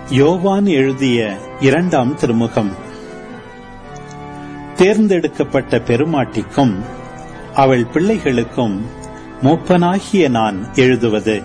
யோவான் எழுதிய இரண்டாம் திருமுகம் தேர்ந்தெடுக்கப்பட்ட பெருமாட்டிக்கும் அவள் பிள்ளைகளுக்கும் மூப்பனாகிய நான் எழுதுவது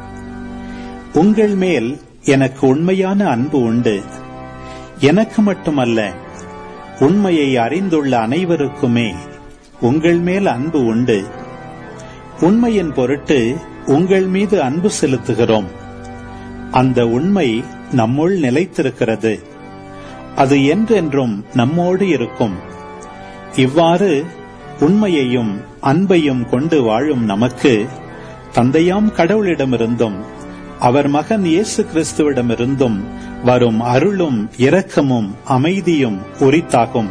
உங்கள் மேல் எனக்கு உண்மையான அன்பு உண்டு எனக்கு மட்டுமல்ல உண்மையை அறிந்துள்ள அனைவருக்குமே உங்கள் மேல் அன்பு உண்டு உண்மையின் பொருட்டு உங்கள் மீது அன்பு செலுத்துகிறோம் அந்த உண்மை நம்முள் நிலைத்திருக்கிறது அது என்றென்றும் நம்மோடு இருக்கும் இவ்வாறு உண்மையையும் அன்பையும் கொண்டு வாழும் நமக்கு தந்தையாம் கடவுளிடமிருந்தும் அவர் மகன் இயேசு கிறிஸ்துவிடமிருந்தும் வரும் அருளும் இரக்கமும் அமைதியும் உரித்தாகும்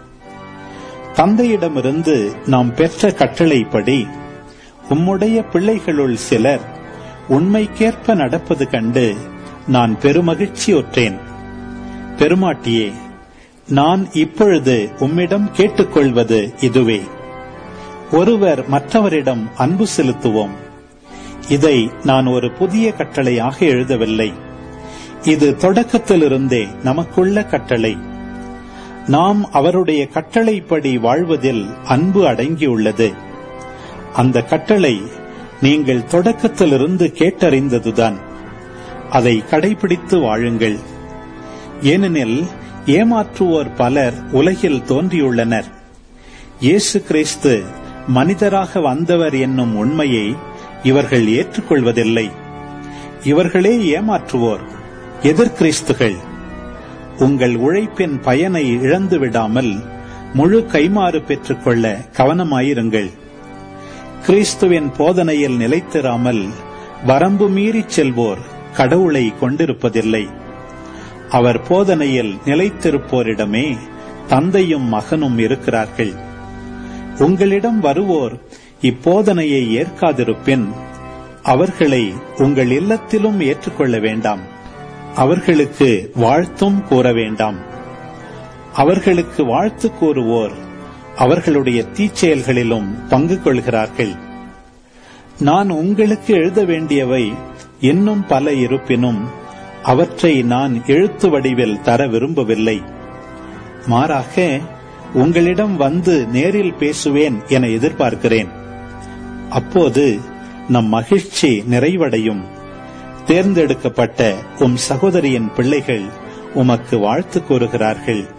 தந்தையிடமிருந்து நாம் பெற்ற கட்டளைப்படி உம்முடைய பிள்ளைகளுள் சிலர் உண்மைக்கேற்ப நடப்பது கண்டு நான் பெருமகிழ்ச்சியுற்றேன் பெருமாட்டியே நான் இப்பொழுது உம்மிடம் கேட்டுக்கொள்வது இதுவே ஒருவர் மற்றவரிடம் அன்பு செலுத்துவோம் இதை நான் ஒரு புதிய கட்டளையாக எழுதவில்லை இது தொடக்கத்திலிருந்தே நமக்குள்ள கட்டளை நாம் அவருடைய கட்டளைப்படி வாழ்வதில் அன்பு அடங்கியுள்ளது அந்த கட்டளை நீங்கள் தொடக்கத்திலிருந்து கேட்டறிந்ததுதான் அதை கடைபிடித்து வாழுங்கள் ஏனெனில் ஏமாற்றுவோர் பலர் உலகில் தோன்றியுள்ளனர் இயேசு கிறிஸ்து மனிதராக வந்தவர் என்னும் உண்மையை இவர்கள் ஏற்றுக்கொள்வதில்லை இவர்களே ஏமாற்றுவோர் எதிர்கிறிஸ்துகள் உங்கள் உழைப்பின் பயனை இழந்து விடாமல் முழு கைமாறு பெற்றுக்கொள்ள கவனமாயிருங்கள் கிறிஸ்துவின் போதனையில் நிலைத்திராமல் வரம்பு மீறிச் செல்வோர் கடவுளை கொண்டிருப்பதில்லை அவர் போதனையில் நிலைத்திருப்போரிடமே தந்தையும் மகனும் இருக்கிறார்கள் உங்களிடம் வருவோர் இப்போதனையை ஏற்காதிருப்பின் அவர்களை உங்கள் இல்லத்திலும் ஏற்றுக்கொள்ள வேண்டாம் அவர்களுக்கு வாழ்த்தும் கூற வேண்டாம் அவர்களுக்கு வாழ்த்து கூறுவோர் அவர்களுடைய தீச்செயல்களிலும் பங்கு கொள்கிறார்கள் நான் உங்களுக்கு எழுத வேண்டியவை இன்னும் பல இருப்பினும் அவற்றை நான் எழுத்து வடிவில் தர விரும்பவில்லை மாறாக உங்களிடம் வந்து நேரில் பேசுவேன் என எதிர்பார்க்கிறேன் அப்போது நம் மகிழ்ச்சி நிறைவடையும் தேர்ந்தெடுக்கப்பட்ட உம் சகோதரியின் பிள்ளைகள் உமக்கு வாழ்த்து கூறுகிறார்கள்